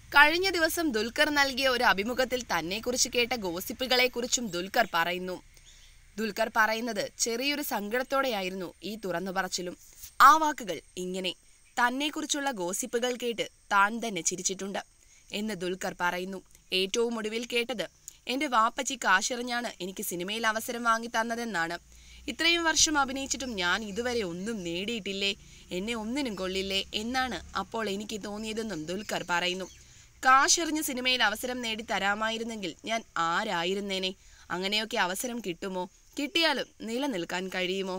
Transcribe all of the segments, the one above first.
കഴിഞ്ഞ ദിവസം ദുൽഖർ നൽകിയ ഒരു അഭിമുഖത്തിൽ തന്നെക്കുറിച്ച് കേട്ട ഗോസിപ്പുകളെക്കുറിച്ചും ദുൽഖർ പറയുന്നു ദുൽഖർ പറയുന്നത് ചെറിയൊരു സങ്കടത്തോടെയായിരുന്നു ഈ തുറന്നു പറച്ചിലും ആ വാക്കുകൾ ഇങ്ങനെ തന്നെക്കുറിച്ചുള്ള ഗോസിപ്പുകൾ കേട്ട് താൻ തന്നെ ചിരിച്ചിട്ടുണ്ട് എന്ന് ദുൽഖർ പറയുന്നു ഏറ്റവും ഒടുവിൽ കേട്ടത് എന്റെ വാപ്പച്ചി കാശെറിഞ്ഞാണ് എനിക്ക് സിനിമയിൽ അവസരം വാങ്ങി തന്നതെന്നാണ് ഇത്രയും വർഷം അഭിനയിച്ചിട്ടും ഞാൻ ഇതുവരെ ഒന്നും നേടിയിട്ടില്ലേ എന്നെ ഒന്നിനും കൊള്ളില്ലേ എന്നാണ് അപ്പോൾ എനിക്ക് തോന്നിയതെന്നും ദുൽഖർ പറയുന്നു കാശെറിഞ്ഞ് സിനിമയിൽ അവസരം നേടി തരാമായിരുന്നെങ്കിൽ ഞാൻ ആരായിരുന്നേനെ അങ്ങനെയൊക്കെ അവസരം കിട്ടുമോ കിട്ടിയാലും നിലനിൽക്കാൻ കഴിയുമോ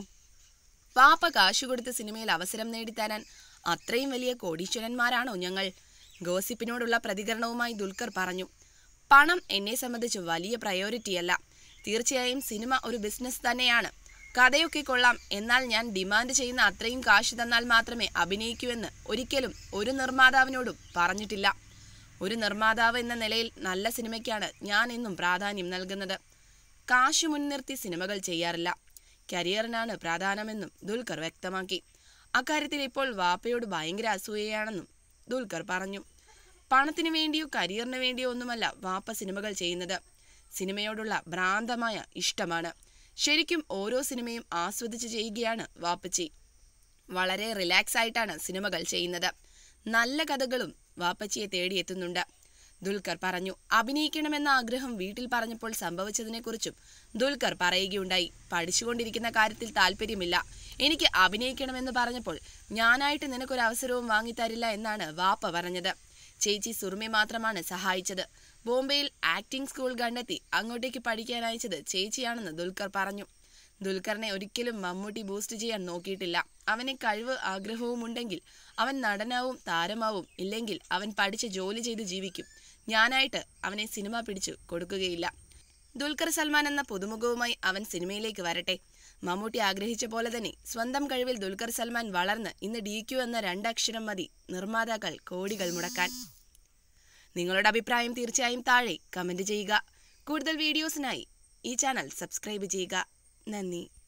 പാപ്പ കാശു കൊടുത്ത് സിനിമയിൽ അവസരം നേടിത്തരാൻ അത്രയും വലിയ കോടീശ്വരന്മാരാണോ ഞങ്ങൾ ഗോസിപ്പിനോടുള്ള പ്രതികരണവുമായി ദുൽഖർ പറഞ്ഞു പണം എന്നെ സംബന്ധിച്ച് വലിയ പ്രയോറിറ്റിയല്ല തീർച്ചയായും സിനിമ ഒരു ബിസിനസ് തന്നെയാണ് കഥയൊക്കെ കൊള്ളാം എന്നാൽ ഞാൻ ഡിമാൻഡ് ചെയ്യുന്ന അത്രയും കാശ് തന്നാൽ മാത്രമേ അഭിനയിക്കൂ എന്ന് ഒരിക്കലും ഒരു നിർമ്മാതാവിനോടും പറഞ്ഞിട്ടില്ല ഒരു നിർമ്മാതാവ് എന്ന നിലയിൽ നല്ല സിനിമയ്ക്കാണ് ഞാൻ എന്നും പ്രാധാന്യം നൽകുന്നത് കാശ് മുൻനിർത്തി സിനിമകൾ ചെയ്യാറില്ല കരിയറിനാണ് പ്രാധാന്യമെന്നും ദുൽഖർ വ്യക്തമാക്കി അക്കാര്യത്തിൽ ഇപ്പോൾ വാപ്പയോട് ഭയങ്കര അസൂയയാണെന്നും ദുൽഖർ പറഞ്ഞു പണത്തിന് വേണ്ടിയോ കരിയറിന് വേണ്ടിയോ ഒന്നുമല്ല വാപ്പ സിനിമകൾ ചെയ്യുന്നത് സിനിമയോടുള്ള ഭ്രാന്തമായ ഇഷ്ടമാണ് ശരിക്കും ഓരോ സിനിമയും ആസ്വദിച്ച് ചെയ്യുകയാണ് വാപ്പച്ചി വളരെ റിലാക്സ് ആയിട്ടാണ് സിനിമകൾ ചെയ്യുന്നത് നല്ല കഥകളും വാപ്പച്ചിയെ തേടിയെത്തുന്നുണ്ട് ദുൽഖർ പറഞ്ഞു അഭിനയിക്കണമെന്ന ആഗ്രഹം വീട്ടിൽ പറഞ്ഞപ്പോൾ സംഭവിച്ചതിനെക്കുറിച്ചും ദുൽഖർ പറയുകയുണ്ടായി പഠിച്ചുകൊണ്ടിരിക്കുന്ന കാര്യത്തിൽ താല്പര്യമില്ല എനിക്ക് അഭിനയിക്കണമെന്ന് പറഞ്ഞപ്പോൾ ഞാനായിട്ട് നിനക്കൊരു അവസരവും വാങ്ങിത്തരില്ല എന്നാണ് വാപ്പ പറഞ്ഞത് ചേച്ചി സുറുമി മാത്രമാണ് സഹായിച്ചത് ബോംബെയിൽ ആക്ടിംഗ് സ്കൂൾ കണ്ടെത്തി അങ്ങോട്ടേക്ക് പഠിക്കാൻ അയച്ചത് ചേച്ചിയാണെന്ന് ദുൽഖർ പറഞ്ഞു ദുൽഖറിനെ ഒരിക്കലും മമ്മൂട്ടി ബൂസ്റ്റ് ചെയ്യാൻ നോക്കിയിട്ടില്ല അവനെ കഴിവ് ആഗ്രഹവും ഉണ്ടെങ്കിൽ അവൻ നടനാവും താരമാവും ഇല്ലെങ്കിൽ അവൻ പഠിച്ച് ജോലി ചെയ്ത് ജീവിക്കും ഞാനായിട്ട് അവനെ സിനിമ പിടിച്ചു കൊടുക്കുകയില്ല ദുൽഖർ സൽമാൻ എന്ന പുതുമുഖവുമായി അവൻ സിനിമയിലേക്ക് വരട്ടെ മമ്മൂട്ടി ആഗ്രഹിച്ച പോലെ തന്നെ സ്വന്തം കഴിവിൽ ദുൽഖർ സൽമാൻ വളർന്ന് ഇന്ന് ഡി ക്യു എന്ന രണ്ടക്ഷരം മതി നിർമ്മാതാക്കൾ കോടികൾ മുടക്കാൻ നിങ്ങളുടെ അഭിപ്രായം തീർച്ചയായും താഴെ കമന്റ് ചെയ്യുക കൂടുതൽ വീഡിയോസിനായി ഈ ചാനൽ സബ്സ്ക്രൈബ് ചെയ്യുക നന്ദി